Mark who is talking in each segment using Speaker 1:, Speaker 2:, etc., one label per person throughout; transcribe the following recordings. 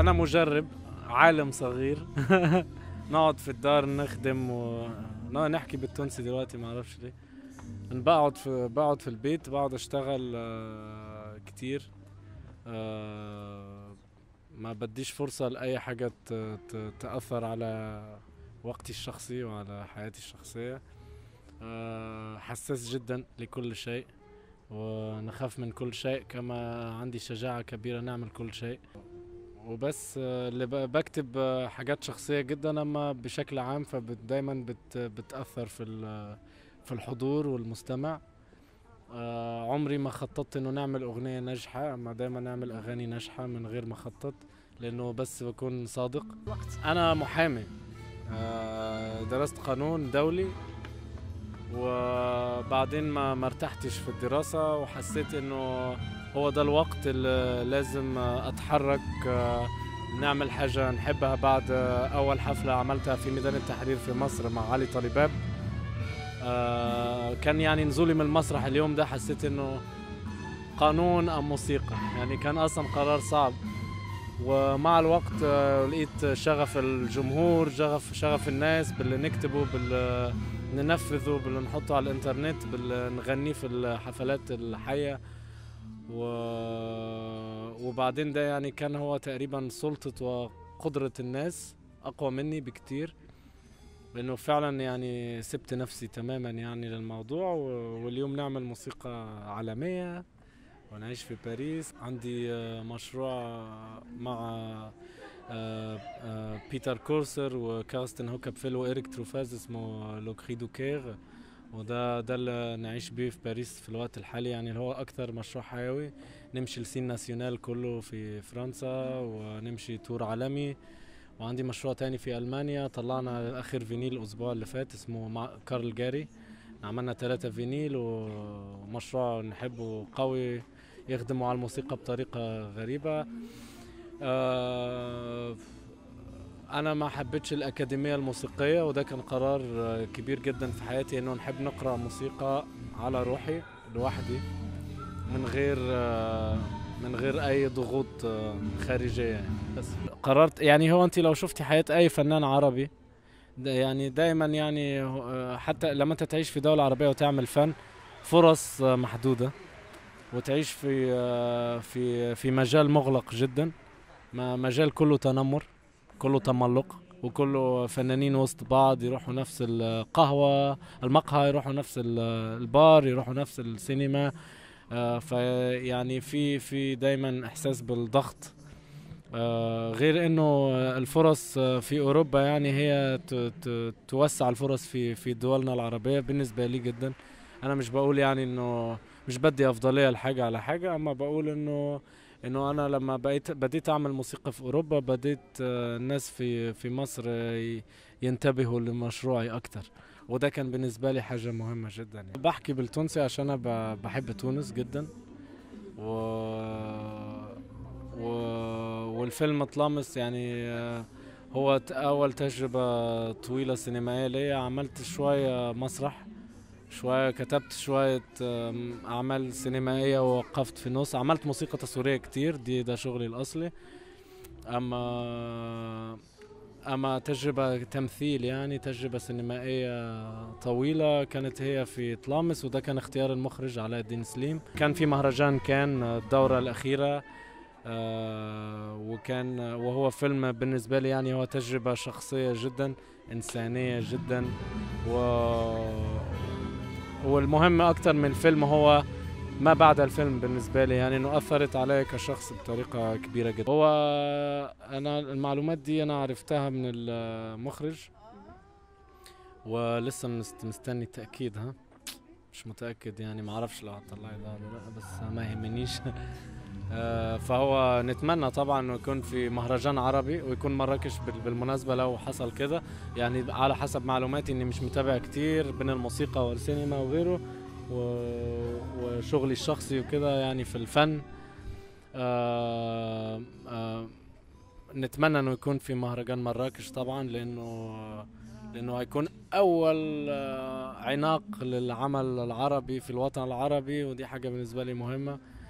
Speaker 1: انا مجرب عالم صغير نقعد في الدار نخدم و نا- نحكي بالتونسي دلوقتي ما اعرفش ليه أنا بقعد في بقعد في البيت بقعد اشتغل آه، كتير آه، ما بديش فرصة لأي حاجة ت- ت- تأثر على وقتي الشخصي وعلى حياتي الشخصية آه، حساس جدا لكل شيء ونخاف من كل شيء كما عندي شجاعة كبيرة نعمل كل شيء وبس آه، اللي ب- بكتب آه، حاجات شخصية جدا أما بشكل عام فدايما بت بتأثر في ال- في الحضور والمستمع آه، عمري ما خططت انه نعمل اغنية ناجحة اما دايما نعمل اغاني ناجحة من غير ما اخطط لانه بس بكون صادق
Speaker 2: وقت
Speaker 1: انا محامي آه، درست قانون دولي وبعدين ما ما ارتحتش في الدراسة وحسيت انه هو ده الوقت اللي لازم آه، اتحرك آه، نعمل حاجة نحبها بعد آه، اول حفلة عملتها في ميدان التحرير في مصر مع علي طالباب آه، كان يعني نزولي من المسرح اليوم ده حسيت انه قانون ام موسيقى يعني كان اصلا قرار صعب ومع الوقت آه، لقيت شغف الجمهور شغف شغف الناس باللي نكتبه باللي ننفذه باللي نحطه على الانترنت باللي نغنيه في الحفلات الحية و... وبعدين ده يعني كان هو تقريبا سلطة وقدرة الناس أقوى مني بكتير لأنه فعلا يعني سبت نفسي تماما يعني للموضوع و... واليوم نعمل موسيقى عالمية ونعيش في باريس عندي آه، مشروع مع آه، آه، بيتر كورسر وكارستن هوكابفيل وإيريك تروفاز اسمه لو كري دو كير وده ده اللي نعيش بيه في باريس في الوقت الحالي يعني اللي هو أكتر مشروع حيوي نمشي السين ناسيونال كله في فرنسا ونمشي تور عالمي وعندي مشروع تاني في ألمانيا طلعنا آخر فينيل الأسبوع اللي فات اسمه مع كارل جاري عملنا ثلاثة فينيل ومشروع نحبه قوي يخدموا على الموسيقى بطريقة غريبة آه، أنا ما حبيتش الأكاديمية الموسيقية وده كان قرار آه، كبير جدا في حياتي إنه نحب نقرأ موسيقى على روحي لوحدي من غير آه، من غير أي ضغوط آه، خارجية يعني بس قررت يعني هو أنت لو شفتي حياة أي فنان عربي ده يعني دايما يعني آه، حتى لما أنت تعيش في دولة عربية وتعمل فن فرص آه، محدودة وتعيش في آه، في في مجال مغلق جدا ما مجال كله تنمر كله تملق وكله فنانين وسط بعض يروحوا نفس القهوة المقهى يروحوا نفس ال- البار يروحوا نفس السينما آه، فيعني في في دايما احساس بالضغط آه، غير انه الفرص آه، في اوروبا يعني هي ت- ت- توسع الفرص في في دولنا العربيه بالنسبه لي جدا انا مش بقول يعني انه مش بدي افضليه لحاجه على حاجه اما بقول انه انه انا لما بقيت بديت اعمل موسيقى في اوروبا بديت آه، الناس في في مصر آه، ي- ينتبهوا لمشروعي اكتر وده كان بالنسبه لي حاجه مهمه جدا يعني. بحكي بالتونسي عشان انا ب- بحب تونس جدا و... و... والفيلم طلامس يعني آه، هو ت- اول تجربه طويله سينمائيه ليا عملت شويه مسرح شوية كتبت شوية آم، أعمال سينمائية ووقفت في النص عملت موسيقى تصويرية كتير دي ده شغلي الأصلي أما أما تجربة تمثيل يعني تجربة سينمائية طويلة كانت هي في طلامس وده كان اختيار المخرج علاء الدين سليم كان في مهرجان كان الدورة الأخيرة آه، وكان وهو فيلم بالنسبة لي يعني هو تجربة شخصية جدا إنسانية جدا و والمهم أكتر من الفيلم هو ما بعد الفيلم بالنسبة لي يعني إنه أثرت علي كشخص بطريقة كبيرة جدا هو أنا المعلومات دي أنا عرفتها من المخرج ولسه مست- مستني التأكيد ها مش متأكد يعني ما أعرفش لو هطلع ده ولا لا بس ما يهمنيش آه، فهو نتمنى طبعا انه يكون في مهرجان عربي ويكون مراكش بال- بالمناسبه لو حصل كده يعني على حسب معلوماتي اني مش متابع كتير بين الموسيقى والسينما وغيره و- وشغلي الشخصي وكده يعني في الفن آه، آه، نتمنى انه يكون في مهرجان مراكش طبعا لانه لانه هيكون اول آه، عناق للعمل العربي في الوطن العربي ودي حاجه بالنسبه لي مهمه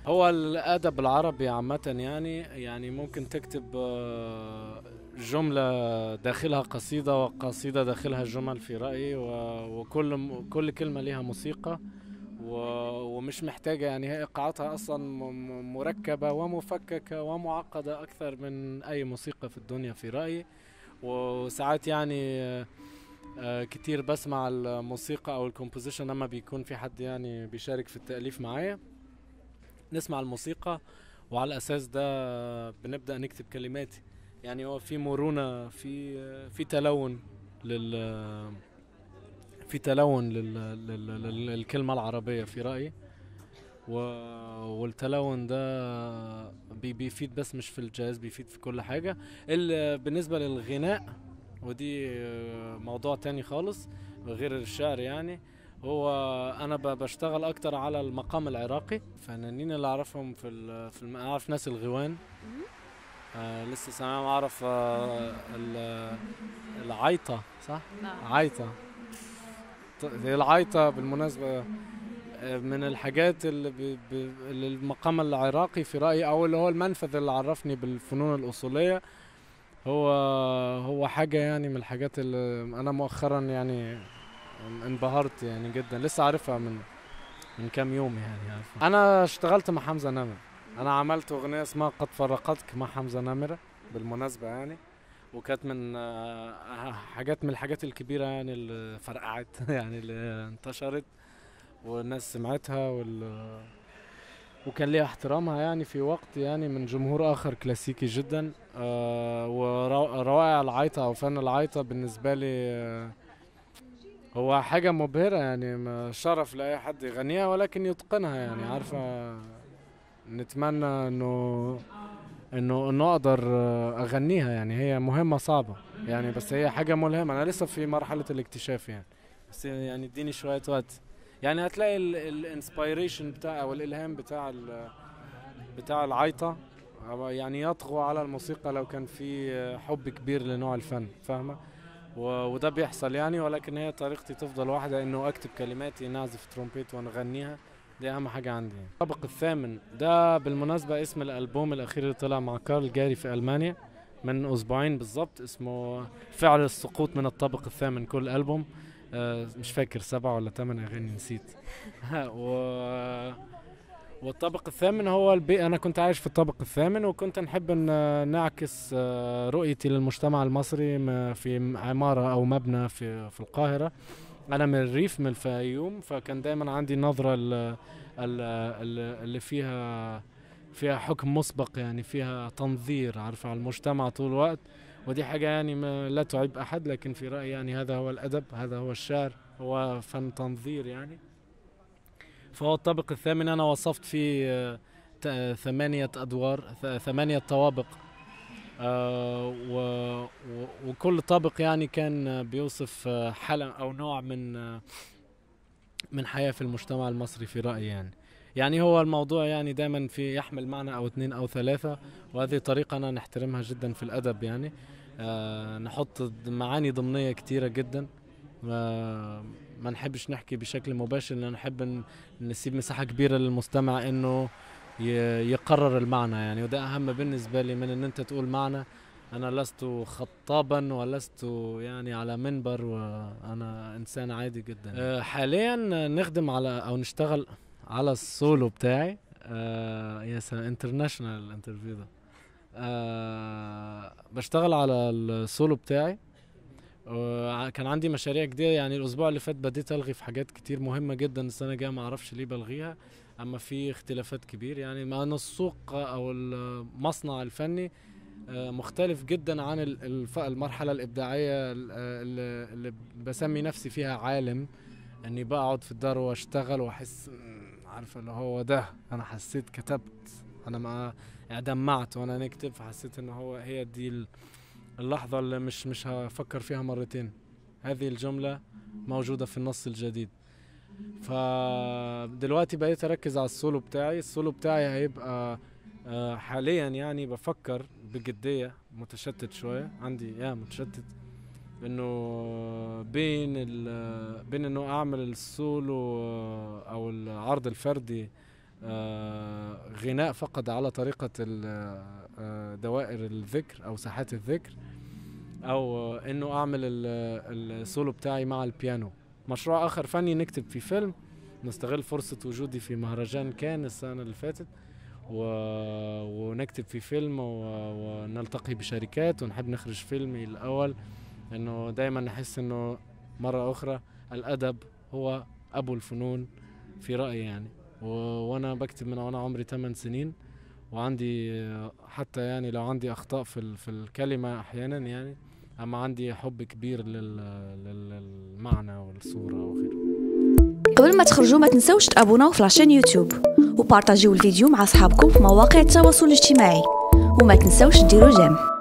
Speaker 1: هو الادب العربي عامه يعني يعني ممكن تكتب آه، جمله داخلها قصيده وقصيده داخلها جمل في رايي و- وكل كل كلمه ليها موسيقى و- ومش محتاجه يعني هي ايقاعاتها اصلا م- م- مركبه ومفككه ومعقده اكثر من اي موسيقى في الدنيا في رايي وساعات يعني آه، آه، كتير بسمع الموسيقى او الكومبوزيشن لما بيكون في حد يعني بيشارك في التأليف معايا نسمع الموسيقى وعلى الاساس ده بنبدأ نكتب كلماتي يعني هو في مرونة في في تلون لل في تلون لل... لل... لل... للكلمة العربية في رأيي و... والتلون ده بي... بيفيد بس مش في الجاز بيفيد في كل حاجة ال... بالنسبة للغناء ودي آه، موضوع تاني خالص غير الشعر يعني هو انا ب- بشتغل اكتر على المقام العراقي فنانين اللي اعرفهم في ال... في الم... اعرف ناس الغوان
Speaker 2: مهم.
Speaker 1: آه لسه سامعهم اعرف آه ال- العيطة صح؟
Speaker 2: نعم
Speaker 1: عيطة ط- هي العيطة بالمناسبة آه، من الحاجات اللي, ب... ب... اللي المقام العراقي في رأيي أو اللي هو المنفذ اللي عرفني بالفنون الأصولية هو هو حاجة يعني من الحاجات اللي أنا مؤخرا يعني انبهرت يعني جدا لسه عارفها من من كام يوم يعني عارفها. أنا اشتغلت مع حمزة نمر أنا عملت أغنية اسمها قد فرقتك مع حمزة نمرة بالمناسبة يعني وكانت من آه، حاجات من الحاجات الكبيرة يعني اللي فرقعت يعني اللي انتشرت والناس سمعتها وال وكان ليها احترامها يعني في وقت يعني من جمهور آخر كلاسيكي جدا آه وروائع العيطة أو فن العيطة بالنسبة لي آه هو حاجة مبهرة يعني ما شرف لأي حد يغنيها ولكن يتقنها يعني عارفة نتمنى انه انه انه اقدر آه، اغنيها يعني هي مهمة صعبة يعني بس هي حاجة ملهمة انا لسه في مرحلة الاكتشاف يعني بس يعني اديني شوية وقت يعني هتلاقي الانسبيريشن بتاع او الالهام بتاع ال- بتاع العيطة أو يعني يطغى على الموسيقى لو كان في آه، حب كبير لنوع الفن فاهمة و- وده بيحصل يعني ولكن هي طريقتي تفضل واحدة انه اكتب كلماتي نعزف ترومبيت ونغنيها دي اهم حاجة عندي يعني. الطبق الثامن ده بالمناسبة اسم الالبوم الاخير اللي طلع مع كارل جاري في المانيا من اسبوعين بالظبط اسمه فعل السقوط من الطابق الثامن كل البوم آه مش فاكر سبعة ولا ثمان اغاني نسيت و والطابق الثامن هو البي انا كنت عايش في الطابق الثامن وكنت نحب ان نعكس آه، رؤيتي للمجتمع المصري م- في عمارة او مبنى في في القاهرة انا من الريف من الفيوم فكان دايما عندي نظرة ال- ال- ال- اللي فيها فيها حكم مسبق يعني فيها تنظير عارفة على المجتمع طول الوقت ودي حاجة يعني ما لا تعيب أحد لكن في رأيي يعني هذا هو الأدب هذا هو الشعر هو فن تنظير يعني فهو الطابق الثامن أنا وصفت فيه آه، ت- ثمانية أدوار ث- ثمانية طوابق آه، و- و- وكل طابق يعني كان آه، بيوصف آه، حالة أو نوع من آه، من حياة في المجتمع المصري في رأيي يعني يعني هو الموضوع يعني دائما في يحمل معنى أو اثنين أو ثلاثة وهذه طريقة أنا نحترمها جدا في الأدب يعني آه نحط معاني ضمنية كتيرة جدا ما, ما نحبش نحكي بشكل مباشر لأن نحب ن- نسيب مساحة كبيرة للمستمع إنه ي- يقرر المعنى يعني وده أهم بالنسبة لي من إن أنت تقول معنى أنا لست خطابا ولست يعني على منبر وأنا إنسان عادي جدا آه حاليا نخدم على أو نشتغل على السولو بتاعي آه يا سلام انترناشونال انترفيو ده آه بشتغل على السولو بتاعي وع- كان عندي مشاريع جديدة يعني الأسبوع اللي فات بديت ألغي في حاجات كتير مهمة جدا السنة الجاية ما أعرفش ليه بلغيها أما في اختلافات كبير يعني مع أن السوق أو المصنع الفني آه، مختلف جدا عن ال- الف- المرحلة الإبداعية ال- اللي اللي بسمي نفسي فيها عالم اني بقعد في الدار واشتغل واحس مم، عارفه اللي هو ده انا حسيت كتبت انا ما يعني دمعت وانا نكتب فحسيت ان هو هي دي ال- اللحظه اللي مش مش هفكر فيها مرتين هذه الجمله موجوده في النص الجديد فدلوقتي بقيت اركز على السولو بتاعي السولو بتاعي هيبقى آه، حاليا يعني بفكر بجديه متشتت شويه عندي يا متشتت انه بين ال بين انه اعمل السولو او العرض الفردي آه، غناء فقط على طريقة ال- دوائر الذكر أو ساحات الذكر أو إنه أعمل ال- السولو بتاعي مع البيانو مشروع آخر فني نكتب في فيلم نستغل فرصة وجودي في مهرجان كان السنة اللي فاتت و... ونكتب في فيلم و... ونلتقي بشركات ونحب نخرج فيلمي الأول إنه دايما نحس إنه مرة أخرى الأدب هو أبو الفنون في رأيي يعني و... وأنا بكتب من وأنا عمري 8 سنين وعندي آه، حتى يعني لو عندي أخطاء في ال... في الكلمة أحيانا يعني أما عندي حب كبير لل... لل... للمعنى والصورة وغيره
Speaker 2: قبل ما تخرجوا ما تنسوش تابوناو في لاشين يوتيوب وبارطاجيو الفيديو مع اصحابكم في مواقع التواصل الاجتماعي وما تنسوش ديروا جيم